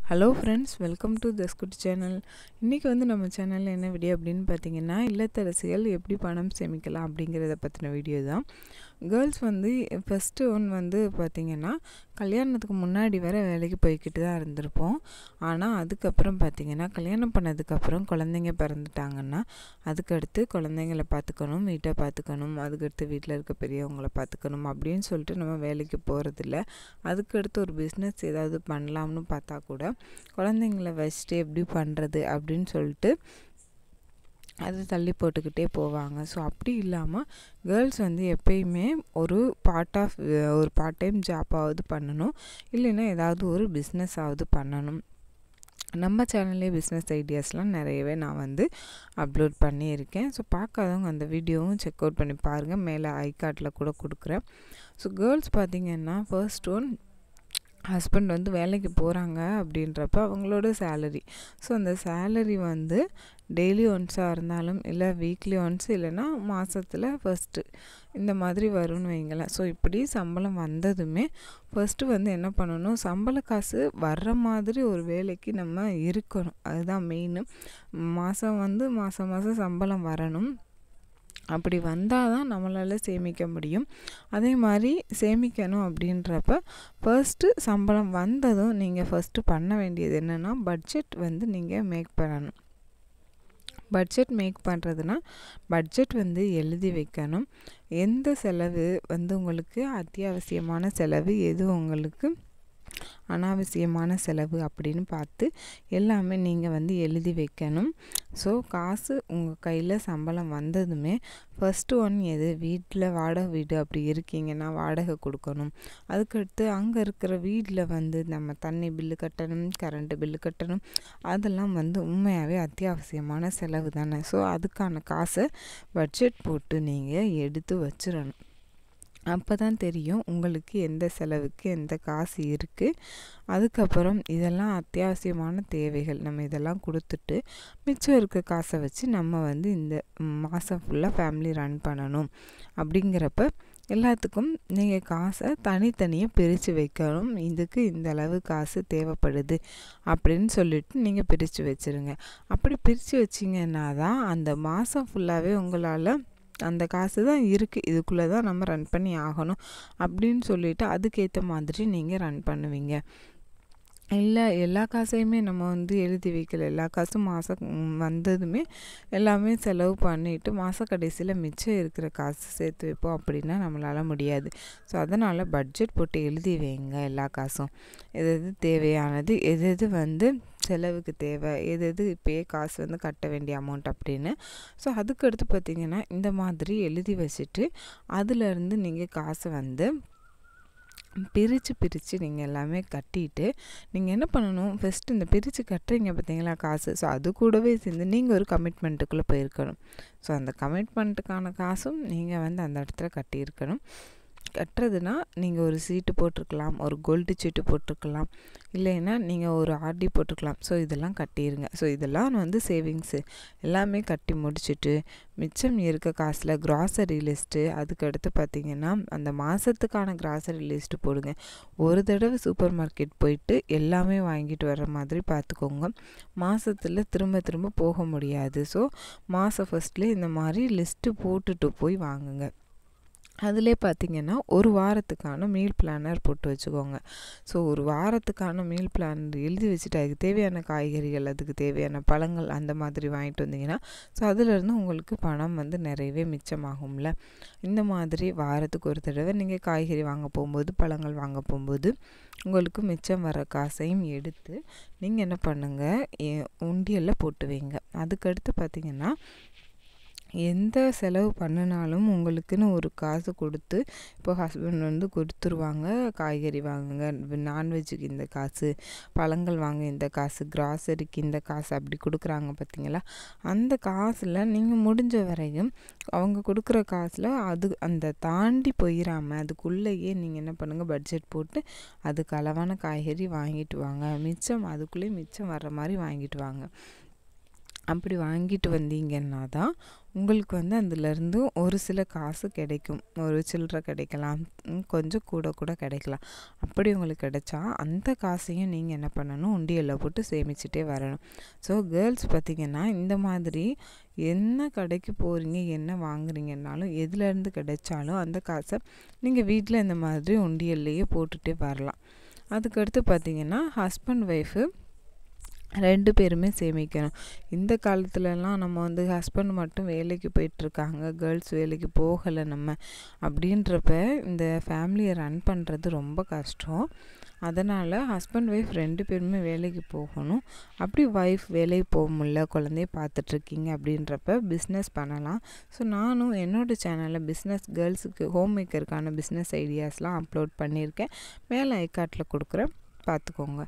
hello friends welcome to தஸ்குட் channel இன்றைக்கி வந்து நம்ம சேனலில் என்ன வீடியோ அப்படின்னு பார்த்தீங்கன்னா இல்லத்தரசிகள் எப்படி பணம் சேமிக்கலாம் அப்படிங்கிறத பற்றின வீடியோ தான் கேர்ள்ஸ் வந்து ஃபஸ்ட்டு ஒன் வந்து பார்த்திங்கன்னா கல்யாணத்துக்கு முன்னாடி வர வேலைக்கு போய்கிட்டு தான் இருந்திருப்போம் ஆனால் அதுக்கப்புறம் பார்த்திங்கன்னா கல்யாணம் பண்ணதுக்கப்புறம் குழந்தைங்க பிறந்துட்டாங்கன்னா அதுக்கடுத்து குழந்தைங்கள பார்த்துக்கணும் வீட்டை பார்த்துக்கணும் அதுக்கடுத்து வீட்டில் இருக்க பெரியவங்கள பார்த்துக்கணும் அப்படின்னு சொல்லிட்டு நம்ம வேலைக்கு போகிறதில்ல அதுக்கடுத்து ஒரு பிஸ்னஸ் ஏதாவது பண்ணலாம்னு பார்த்தா கூட குழந்தைங்கள வச்சுட்டு எப்படி பண்ணுறது அப்படின்னு சொல்லிட்டு அது தள்ளி போட்டுக்கிட்டே போவாங்க ஸோ அப்படி இல்லாமல் கேர்ள்ஸ் வந்து எப்பயுமே ஒரு பார்ட் ஆஃப் ஒரு பார்ட் டைம் ஜாப்பாவது பண்ணணும் இல்லைன்னா ஏதாவது ஒரு பிஸ்னஸாவது பண்ணணும் நம்ம சேனல்லே பிஸ்னஸ் ஐடியாஸ்லாம் நிறையவே நான் வந்து அப்லோட் பண்ணியிருக்கேன் ஸோ பார்க்காதவங்க அந்த வீடியோவும் செக் அவுட் பண்ணி பாருங்கள் மேலே ஐ கார்டில் கூட கொடுக்குறேன் ஸோ கேர்ள்ஸ் பார்த்திங்கன்னா ஃபர்ஸ்ட் ஒன் ஹஸ்பண்ட் வந்து வேலைக்கு போகிறாங்க அப்படின்றப்ப அவங்களோட சேலரி ஸோ அந்த சேலரி வந்து டெய்லி ஒன்ஸாக இருந்தாலும் இல்லை வீக்லி ஒன்ஸ் இல்லைன்னா மாதத்தில் ஃபஸ்ட்டு இந்த மாதிரி வரும்னு வைங்களேன் ஸோ இப்படி சம்பளம் வந்ததுமே ஃபஸ்ட்டு வந்து என்ன பண்ணணும் சம்பள காசு வர்ற மாதிரி ஒரு வேலைக்கு நம்ம இருக்கணும் அதுதான் மெயின் மாதம் வந்து மாதம் மாதம் சம்பளம் வரணும் அப்படி வந்தால் தான் நம்மளால் சேமிக்க முடியும் அதே மாதிரி சேமிக்கணும் அப்படின்றப்ப ஃபர்ஸ்ட்டு சம்பளம் வந்ததும் நீங்கள் ஃபஸ்ட்டு பண்ண வேண்டியது என்னென்னா பட்ஜெட் வந்து நீங்கள் மேக் பண்ணணும் பட்ஜெட் மேக் பண்ணுறதுனா பட்ஜெட் வந்து எழுதி வைக்கணும் எந்த செலவு வந்து உங்களுக்கு அத்தியாவசியமான செலவு எது உங்களுக்கு அனாவசியமான செலவு அப்படின்னு பார்த்து எல்லாமே நீங்கள் வந்து எழுதி வைக்கணும் ஸோ காசு உங்கள் கையில் சம்பளம் வந்ததுமே ஃபஸ்ட்டு ஒன் எது வீட்டில் வாடகை வீடு அப்படி இருக்கீங்கன்னா வாடகை கொடுக்கணும் அதுக்கடுத்து அங்கே இருக்கிற வீட்டில் வந்து நம்ம தண்ணி பில்லு கட்டணும் கரண்ட்டு பில்லு கட்டணும் அதெல்லாம் வந்து உண்மையாகவே அத்தியாவசியமான செலவு தானே ஸோ அதுக்கான காசை பட்ஜெட் போட்டு நீங்கள் எடுத்து வச்சிடணும் அப்போ தான் தெரியும் உங்களுக்கு எந்த செலவுக்கு எந்த காசு இருக்குது அதுக்கப்புறம் இதெல்லாம் அத்தியாவசியமான தேவைகள் நம்ம இதெல்லாம் கொடுத்துட்டு மிச்சம் இருக்க காசை வச்சு நம்ம வந்து இந்த மாதம் ஃபுல்லாக ஃபேமிலி ரன் பண்ணணும் அப்படிங்கிறப்ப எல்லாத்துக்கும் நீங்கள் காசை தனித்தனியாக பிரித்து வைக்கணும் இதுக்கு இந்த அளவு காசு தேவைப்படுது அப்படின்னு சொல்லிட்டு நீங்கள் பிரித்து வச்சுருங்க அப்படி பிரித்து வச்சிங்கன்னா தான் அந்த மாதம் ஃபுல்லாகவே உங்களால் அந்த காசு தான் இருக்குது இதுக்குள்ளே தான் நம்ம ரன் பண்ணி ஆகணும் அப்படின்னு சொல்லிவிட்டு அதுக்கேற்ற மாதிரி நீங்கள் ரன் பண்ணுவீங்க இல்லை எல்லா காசையுமே நம்ம வந்து எழுதி வைக்கல எல்லா காசும் மாதம் வந்ததுமே எல்லாமே செலவு பண்ணிவிட்டு மாத கடைசியில் மிச்சம் இருக்கிற காசு சேர்த்து வைப்போம் அப்படின்னா நம்மளால் முடியாது ஸோ அதனால் பட்ஜெட் போட்டு எழுதி வைங்க எல்லா காசும் எது எது தேவையானது எது எது வந்து செலவுக்கு தேவை எது எது இப்போயே காசு வந்து கட்ட வேண்டிய அமௌண்ட் அப்படின்னு ஸோ அதுக்கடுத்து பார்த்திங்கன்னா இந்த மாதிரி எழுதி வச்சுட்டு அதிலேருந்து நீங்கள் காசை வந்து பிரித்து பிரித்து நீங்கள் எல்லாமே கட்டிட்டு நீங்கள் என்ன பண்ணணும் ஃபஸ்ட்டு இந்த பிரித்து கட்டுறீங்க பார்த்தீங்களா காசு ஸோ அது கூடவே சேர்ந்து நீங்கள் ஒரு கமிட்மெண்ட்டுக்குள்ளே போயிருக்கணும் ஸோ அந்த கமிட்மெண்ட்டுக்கான காசும் நீங்கள் வந்து அந்த இடத்துல கட்டியிருக்கணும் கட்டுறதுனா நீங்கள் ஒரு சீட்டு போட்டிருக்கலாம் ஒரு கோல்டு சீட்டு போட்டிருக்கலாம் இல்லைன்னா நீங்கள் ஒரு ஆர்டி போட்டிருக்கலாம் ஸோ இதெல்லாம் கட்டிடுங்க ஸோ இதெல்லாம் வந்து சேவிங்ஸு எல்லாமே கட்டி முடிச்சுட்டு மிச்சம் இருக்க காசில் க்ராசரி லிஸ்ட்டு அதுக்கடுத்து பார்த்திங்கன்னா அந்த மாதத்துக்கான க்ராசரி லிஸ்ட்டு போடுங்க ஒரு தடவை சூப்பர் மார்க்கெட் போயிட்டு எல்லாமே வாங்கிட்டு வர மாதிரி பார்த்துக்கோங்க மாதத்தில் திரும்ப திரும்ப போக முடியாது ஸோ மாதம் ஃபஸ்ட்லேயே இந்த மாதிரி லிஸ்ட்டு போட்டுட்டு போய் வாங்குங்க அதிலே பார்த்திங்கன்னா ஒரு வாரத்துக்கான மீல் பிளானர் போட்டு வச்சுக்கோங்க ஸோ ஒரு வாரத்துக்கான மீல் பிளான் எழுதி வச்சுட்டு அதுக்கு தேவையான காய்கறிகள் அதுக்கு தேவையான பழங்கள் அந்த மாதிரி வாங்கிட்டு வந்தீங்கன்னா ஸோ அதிலேருந்து உங்களுக்கு பணம் வந்து நிறையவே மிச்சமாகும்ல இந்த மாதிரி வாரத்துக்கு ஒரு தடவை நீங்கள் காய்கறி வாங்க போகும்போது பழங்கள் வாங்க போகும்போது உங்களுக்கு மிச்சம் வர காசையும் எடுத்து நீங்கள் என்ன பண்ணுங்கள் உண்டியலில் போட்டு வைங்க அதுக்கடுத்து பார்த்திங்கன்னா எந்த செலவு பண்ணினாலும் உங்களுக்குன்னு ஒரு காசு கொடுத்து இப்போ ஹஸ்பண்ட் வந்து கொடுத்துருவாங்க காய்கறி வாங்குங்க நான்வெஜ்ஜுக்கு இந்த காசு பழங்கள் வாங்க இந்த காசு கிராசரிக்கு இந்த காசு அப்படி கொடுக்குறாங்க பார்த்தீங்களா அந்த காசில் நீங்கள் முடிஞ்ச வரையும் அவங்க கொடுக்குற காசில் அது அந்த தாண்டி போயிடாமல் அதுக்குள்ளேயே நீங்கள் என்ன பண்ணுங்கள் பட்ஜெட் போட்டு அதுக்கு அளவான காய்கறி வாங்கிட்டு வாங்க மிச்சம் அதுக்குள்ளேயே மிச்சம் வர்ற மாதிரி வாங்கிட்டு வாங்க அப்படி வாங்கிட்டு வந்தீங்கன்னா தான் உங்களுக்கு வந்து அதுலேருந்து ஒரு சில காசு கிடைக்கும் ஒரு சில்லற கிடைக்கலாம் ம், கொஞ்சம் கூட கூட கிடைக்கலாம் அப்படி உங்களுக்கு கிடைச்சா அந்த காசையும் நீங்கள் என்ன பண்ணணும் உண்டியலில் போட்டு சேமிச்சிட்டே வரணும் ஸோ கேர்ள்ஸ் பார்த்திங்கன்னா இந்த மாதிரி என்ன கடைக்கு போகிறீங்க என்ன வாங்குறீங்கன்னாலும் எதுலேருந்து கிடைச்சாலும் அந்த காசை நீங்கள் வீட்டில் இந்த மாதிரி உண்டியல்லையே போட்டுகிட்டே வரலாம் அதுக்கடுத்து பார்த்திங்கன்னா ஹஸ்பண்ட் ஒய்ஃபு ரெண்டு பேருமே சேமிக்கணும் இந்த காலத்துலலாம் நம்ம வந்து ஹஸ்பண்ட் மட்டும் வேலைக்கு போயிட்டுருக்காங்க கேர்ள்ஸ் வேலைக்கு போகலை நம்ம அப்படின்றப்ப இந்த ஃபேமிலியை ரன் பண்ணுறது ரொம்ப கஷ்டம் அதனால் ஹஸ்பண்ட் ஒய்ஃப் ரெண்டு பேருமே வேலைக்கு போகணும் அப்படி ஒய்ஃப் வேலைக்கு போக முடியல குழந்தைய பார்த்துட்ருக்கீங்க அப்படின்றப்ப பிஸ்னஸ் பண்ணலாம் ஸோ நானும் என்னோடய சேனலில் பிஸ்னஸ் கேர்ள்ஸுக்கு ஹோம் மேக்கருக்கான பிஸ்னஸ் ஐடியாஸ்லாம் அப்லோட் பண்ணியிருக்கேன் மேலே ஐக்காட்டில் கொடுக்குறேன் பார்த்துக்கோங்க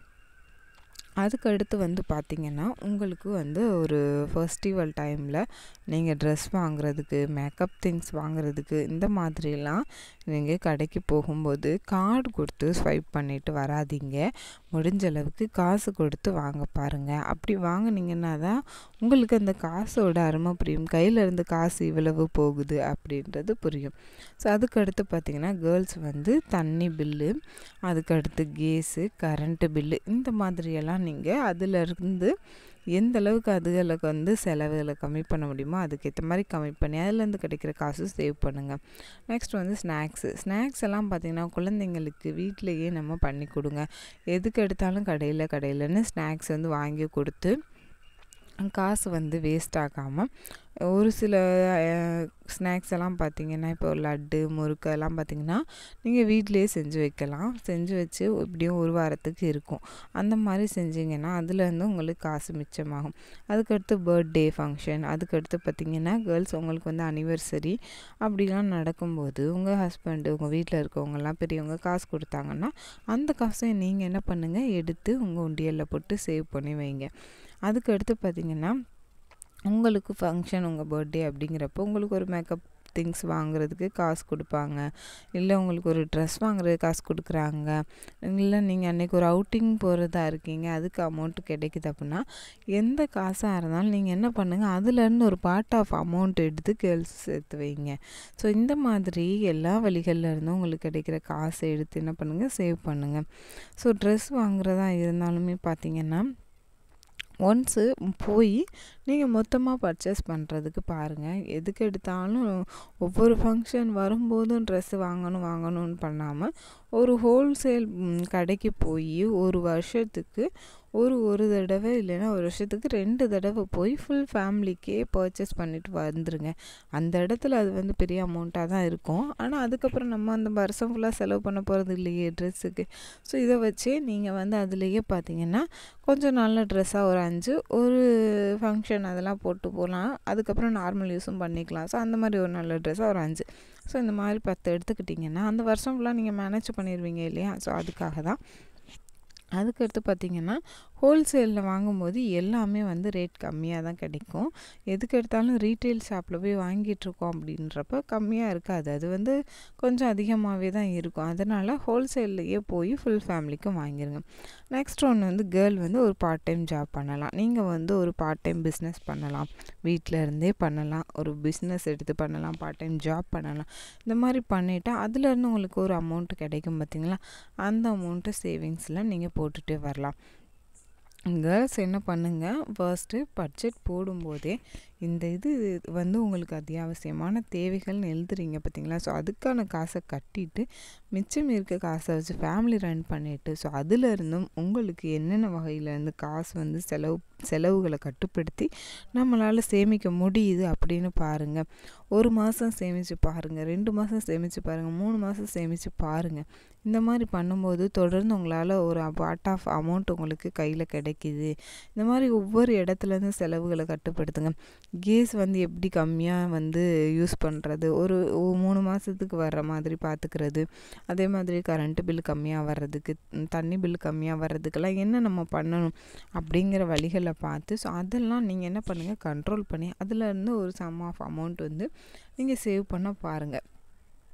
அதுக்கு அடுத்து வந்து பார்த்திங்கன்னா உங்களுக்கு வந்து ஒரு ஃபெஸ்டிவல் டைமில் நீங்கள் ட்ரெஸ் வாங்குறதுக்கு மேக்கப் திங்ஸ் வாங்குறதுக்கு இந்த மாதிரிலாம் நீங்கள் கடைக்கு போகும்போது கார்டு கொடுத்து ஸ்வைப் பண்ணிட்டு வராதீங்க முடிஞ்ச அளவுக்கு காசு கொடுத்து வாங்க பாருங்கள் அப்படி வாங்குனீங்கன்னா தான் உங்களுக்கு அந்த காசோட அருமை புரியும் கையில் இருந்து காசு இவ்வளவு போகுது அப்படின்றது புரியும் ஸோ அதுக்கடுத்து பார்த்திங்கன்னா கேர்ள்ஸ் வந்து தண்ணி பில்லு அதுக்கடுத்து கேஸு கரண்ட்டு பில்லு இந்த மாதிரியெல்லாம் நீங்கள் அதிலிருந்து எந்த அளவுக்கு அதுகளுக்கு வந்து செலவுகளை கம்மி பண்ண முடியுமோ அதுக்கேற்ற மாதிரி கம்மி பண்ணி அதுலேருந்து கிடைக்கிற காசு சேவ் பண்ணுங்கள் நெக்ஸ்ட் வந்து ஸ்நாக்ஸு ஸ்நாக்ஸ் எல்லாம் பார்த்திங்கன்னா குழந்தைங்களுக்கு வீட்டிலையே நம்ம பண்ணி கொடுங்க எதுக்கு எடுத்தாலும் கடையில் கடையிலன்னு ஸ்நாக்ஸ் வந்து வாங்கி கொடுத்து காசு வந்து வேஸ்ட் ஆகாமல் ஒரு சில ஸ்நாக்ஸ் எல்லாம் பார்த்திங்கன்னா இப்போ லட்டு முறுக்கு எல்லாம் பார்த்திங்கன்னா நீங்கள் வீட்டிலேயே செஞ்சு வைக்கலாம் செஞ்சு வச்சு எப்படியும் ஒரு வாரத்துக்கு இருக்கும் அந்த மாதிரி செஞ்சிங்கன்னா அதுலேருந்து உங்களுக்கு காசு மிச்சமாகும் அதுக்கடுத்து பர்த்டே ஃபங்க்ஷன் அதுக்கடுத்து பார்த்திங்கன்னா கேர்ள்ஸ் உங்களுக்கு வந்து அனிவர்சரி அப்படிலாம் நடக்கும்போது உங்கள் ஹஸ்பண்டு உங்கள் வீட்டில் இருக்கவங்கலாம் பெரியவங்க காசு கொடுத்தாங்கன்னா அந்த காசை நீங்கள் என்ன பண்ணுங்கள் எடுத்து உங்கள் உண்டியலில் போட்டு சேவ் பண்ணி வைங்க அதுக்கு அடுத்து பார்த்திங்கன்னா உங்களுக்கு ஃபங்க்ஷன் உங்கள் பர்த்டே அப்படிங்கிறப்போ உங்களுக்கு ஒரு மேக்கப் திங்ஸ் வாங்குறதுக்கு காசு கொடுப்பாங்க இல்லை உங்களுக்கு ஒரு ட்ரெஸ் வாங்குறதுக்கு காசு கொடுக்குறாங்க இல்லை நீங்கள் அன்றைக்கி ஒரு அவுட்டிங் போகிறதா இருக்கீங்க அதுக்கு அமௌண்ட் கிடைக்குது அப்படின்னா எந்த காசாக இருந்தாலும் நீங்கள் என்ன பண்ணுங்கள் அதுலேருந்து ஒரு பார்ட் ஆஃப் அமௌண்ட் எடுத்து கேர்ள்ஸ் சேர்த்து வைங்க ஸோ இந்த மாதிரி எல்லா வழிகளில் இருந்தும் உங்களுக்கு கிடைக்கிற காசை எடுத்து என்ன பண்ணுங்கள் சேவ் பண்ணுங்கள் ஸோ ட்ரெஸ் வாங்குறதா இருந்தாலுமே பார்த்தீங்கன்னா ஒன்ஸு போய் நீங்கள் மொத்தமாக பர்ச்சேஸ் பண்ணுறதுக்கு பாருங்கள் எதுக்கு எடுத்தாலும் ஒவ்வொரு ஃபங்க்ஷன் வரும்போதும் ட்ரெஸ்ஸு வாங்கணும் வாங்கணும்னு பண்ணாமல் ஒரு ஹோல்சேல் கடைக்கு போய் ஒரு வருஷத்துக்கு ஒரு ஒரு தடவை இல்லைன்னா ஒரு வருஷத்துக்கு ரெண்டு தடவை போய் ஃபுல் ஃபேமிலிக்கே பர்ச்சேஸ் பண்ணிட்டு வந்துருங்க அந்த இடத்துல அது வந்து பெரிய அமௌண்ட்டாக தான் இருக்கும் ஆனால் அதுக்கப்புறம் நம்ம அந்த வருஷம் ஃபுல்லாக செலவு பண்ண போகிறது இல்லையே ட்ரெஸ்ஸுக்கு ஸோ இதை வச்சே நீங்கள் வந்து அதுலேயே பார்த்தீங்கன்னா கொஞ்சம் நல்ல ட்ரெஸ்ஸாக ஒரு அஞ்சு ஒரு ஃபங்க்ஷன் அதெல்லாம் போட்டு போகலாம் அதுக்கப்புறம் நார்மல் யூஸும் பண்ணிக்கலாம் ஸோ அந்த மாதிரி ஒரு நல்ல ட்ரெஸ்ஸாக ஒரு அஞ்சு ஸோ இந்த மாதிரி பத்து எடுத்துக்கிட்டிங்கன்னா அந்த வருஷம் ஃபுல்லாக நீங்கள் மேனேஜ் பண்ணிடுவீங்க இல்லையா ஸோ அதுக்காக தான் அதுக்கடுத்து பார்த்திங்கன்னா ஹோல்சேலில் வாங்கும்போது எல்லாமே வந்து ரேட் கம்மியாக தான் கிடைக்கும் எதுக்கு எடுத்தாலும் ரீட்டைல் ஷாப்பில் போய் வாங்கிட்டுருக்கோம் அப்படின்றப்ப கம்மியாக இருக்காது அது வந்து கொஞ்சம் அதிகமாகவே தான் இருக்கும் அதனால் ஹோல்சேல்லையே போய் ஃபுல் ஃபேமிலிக்கும் வாங்கிருங்க நெக்ஸ்ட் ஒன்று வந்து கேர்ள் வந்து ஒரு பார்ட் டைம் ஜாப் பண்ணலாம் நீங்கள் வந்து ஒரு பார்ட் டைம் பிஸ்னஸ் பண்ணலாம் வீட்டில் இருந்தே பண்ணலாம் ஒரு பிஸ்னஸ் எடுத்து பண்ணலாம் பார்ட் டைம் ஜாப் பண்ணலாம் இந்த மாதிரி பண்ணிவிட்டு அதுலேருந்து உங்களுக்கு ஒரு அமௌண்ட் கிடைக்கும் பார்த்தீங்களா அந்த அமௌண்ட்டு சேவிங்ஸில் நீங்கள் போட்டுகிட்டே வரலாம் கேர்ள்ஸ் என்ன பண்ணுங்கள் ஃபர்ஸ்ட்டு பட்ஜெட் போடும்போதே இந்த இது வந்து உங்களுக்கு அத்தியாவசியமான தேவைகள்னு எழுதுறீங்க பார்த்தீங்களா ஸோ அதுக்கான காசை கட்டிட்டு மிச்சம் இருக்க காசை வச்சு ஃபேமிலி ரன் பண்ணிவிட்டு ஸோ அதிலிருந்தும் உங்களுக்கு என்னென்ன வகையிலேருந்து காசு வந்து செலவு செலவுகளை கட்டுப்படுத்தி நம்மளால் சேமிக்க முடியுது அப்படின்னு பாருங்கள் ஒரு மாதம் சேமித்து பாருங்கள் ரெண்டு மாதம் சேமித்து பாருங்கள் மூணு மாதம் சேமித்து பாருங்கள் இந்த மாதிரி பண்ணும்போது தொடர்ந்து உங்களால் ஒரு பார்ட் ஆஃப் அமௌண்ட் உங்களுக்கு கையில் கிடைக்கிது இந்த மாதிரி ஒவ்வொரு இடத்துலேருந்து செலவுகளை கட்டுப்படுத்துங்க கேஸ் வந்து எப்படி கம்மியாக வந்து யூஸ் பண்ணுறது ஒரு மூணு மாதத்துக்கு வர்ற மாதிரி பார்த்துக்கிறது அதே மாதிரி கரண்ட்டு பில் கம்மியாக வர்றதுக்கு தண்ணி பில் கம்மியாக வர்றதுக்கெல்லாம் என்ன நம்ம பண்ணணும் அப்படிங்கிற வழிகளை பார்த்து ஸோ அதெல்லாம் நீங்கள் என்ன பண்ணுங்கள் கண்ட்ரோல் பண்ணி அதில் இருந்து ஒரு சம் ஆஃப் அமௌண்ட் வந்து நீங்கள் சேவ் பண்ண பாருங்கள்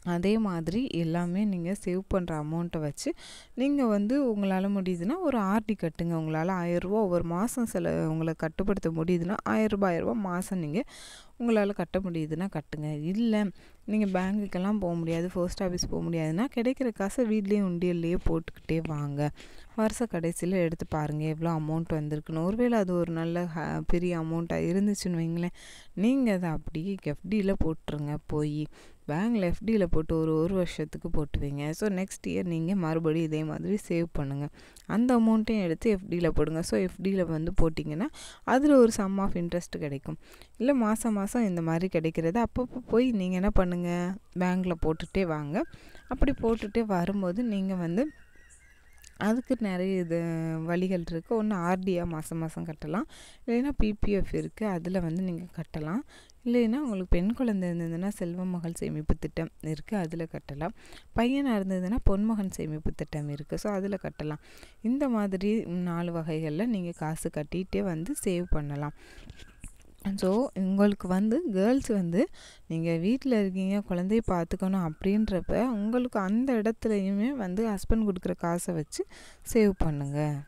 அதே மாதிரி எல்லாமே நீங்கள் சேவ் பண்ணுற அமௌண்ட்டை வச்சு நீங்கள் வந்து உங்களால் முடியுதுன்னா ஒரு ஆர்டி கட்டுங்க உங்களால் ஆயிரரூபா ஒவ்வொரு மாதம் சில உங்களை கட்டுப்படுத்த முடியுதுன்னா ஆயிரரூபா ஆயிரரூபா மாதம் நீங்கள் உங்களால் கட்ட முடியுதுன்னா கட்டுங்க இல்லை நீங்கள் பேங்குக்கெல்லாம் போக முடியாது போஸ்ட் ஆஃபீஸ் போக முடியாதுன்னா கிடைக்கிற காசை வீட்லேயே உண்டியல்லையே போட்டுக்கிட்டே வாங்க வருஷ கடைசியில் எடுத்து பாருங்கள் எவ்வளோ அமௌண்ட் வந்திருக்குன்னு ஒருவேளை அது ஒரு நல்ல பெரிய அமௌண்ட்டாக இருந்துச்சுன்னு வைங்களேன் நீங்கள் அதை அப்படியே எஃப்டியில் போட்டுருங்க போய் பேங்க்கில் எஃப்டியில் போட்டு ஒரு ஒரு வருஷத்துக்கு போட்டு வைங்க ஸோ நெக்ஸ்ட் இயர் நீங்கள் மறுபடியும் இதே மாதிரி சேவ் பண்ணுங்கள் அந்த அமௌண்ட்டையும் எடுத்து எஃப்டியில் போடுங்க ஸோ எஃப்டியில் வந்து போட்டிங்கன்னா அதில் ஒரு சம் ஆஃப் இன்ட்ரெஸ்ட் கிடைக்கும் இல்லை மாதம் மாதம் இந்த மாதிரி கிடைக்கிறது அப்பப்போ போய் நீங்கள் என்ன பண்ணுங்கள் பேங்க்கில் போட்டுகிட்டே வாங்க அப்படி போட்டுகிட்டே வரும்போது நீங்கள் வந்து அதுக்கு நிறைய இது வழிகள் இருக்குது ஒன்று ஆர்டியாக மாதம் மாதம் கட்டலாம் இல்லைன்னா பிபிஎஃப் இருக்குது அதில் வந்து நீங்கள் கட்டலாம் இல்லைன்னா உங்களுக்கு பெண் குழந்தை இருந்ததுன்னா செல்வ மகள் சேமிப்பு திட்டம் இருக்குது அதில் கட்டலாம் பையனாக இருந்ததுன்னா பொன்மகன் சேமிப்பு திட்டம் இருக்குது ஸோ அதில் கட்டலாம் இந்த மாதிரி நாலு வகைகளில் நீங்கள் காசு கட்டிகிட்டே வந்து சேவ் பண்ணலாம் ஸோ உங்களுக்கு வந்து கேர்ள்ஸ் வந்து நீங்கள் வீட்டில் இருக்கீங்க குழந்தைய பார்த்துக்கணும் அப்படின்றப்ப உங்களுக்கு அந்த இடத்துலையுமே வந்து ஹஸ்பண்ட் கொடுக்குற காசை வச்சு சேவ் பண்ணுங்கள்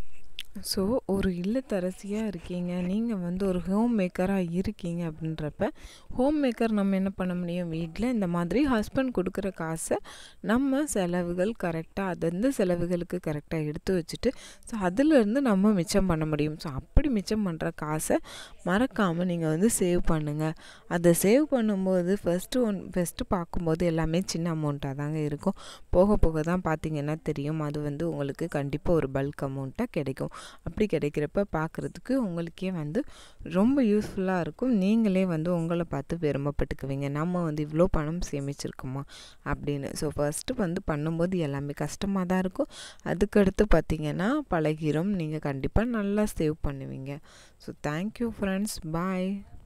ஸோ ஒரு இல்லத்தரசியாக இருக்கீங்க நீங்கள் வந்து ஒரு ஹோம் மேக்கராக இருக்கீங்க அப்படின்றப்ப ஹோம் மேக்கர் நம்ம என்ன பண்ண முடியும் வீட்டில் இந்த மாதிரி ஹஸ்பண்ட் கொடுக்குற காசை நம்ம செலவுகள் கரெக்டாக அது வந்து செலவுகளுக்கு கரெக்டாக எடுத்து வச்சுட்டு ஸோ அதிலேருந்து நம்ம மிச்சம் பண்ண முடியும் ஸோ அப்படி மிச்சம் பண்ணுற காசை மறக்காமல் நீங்கள் வந்து சேவ் பண்ணுங்கள் அதை சேவ் பண்ணும்போது ஃபஸ்ட்டு ஒன் ஃபஸ்ட்டு பார்க்கும்போது எல்லாமே சின்ன அமௌண்ட்டாக தாங்க இருக்கும் போக போக தான் பார்த்தீங்கன்னா தெரியும் அது வந்து உங்களுக்கு கண்டிப்பாக ஒரு பல்க் அமௌண்ட்டாக கிடைக்கும் அப்படி கிடைக்கிறப்ப பார்க்குறதுக்கு உங்களுக்கே வந்து ரொம்ப யூஸ்ஃபுல்லாக இருக்கும் நீங்களே வந்து உங்களை பார்த்து பெருமைப்பட்டுக்குவீங்க நம்ம வந்து இவ்வளோ பணம் சேமிச்சிருக்கோமா அப்படின்னு ஸோ ஃபஸ்ட்டு வந்து பண்ணும்போது எல்லாமே கஷ்டமாக தான் இருக்கும் அதுக்கடுத்து பார்த்திங்கன்னா பழகிரும் நீங்கள் கண்டிப்பாக நல்லா சேவ் பண்ணுவீங்க ஸோ தேங்க்யூ ஃப்ரெண்ட்ஸ் பாய்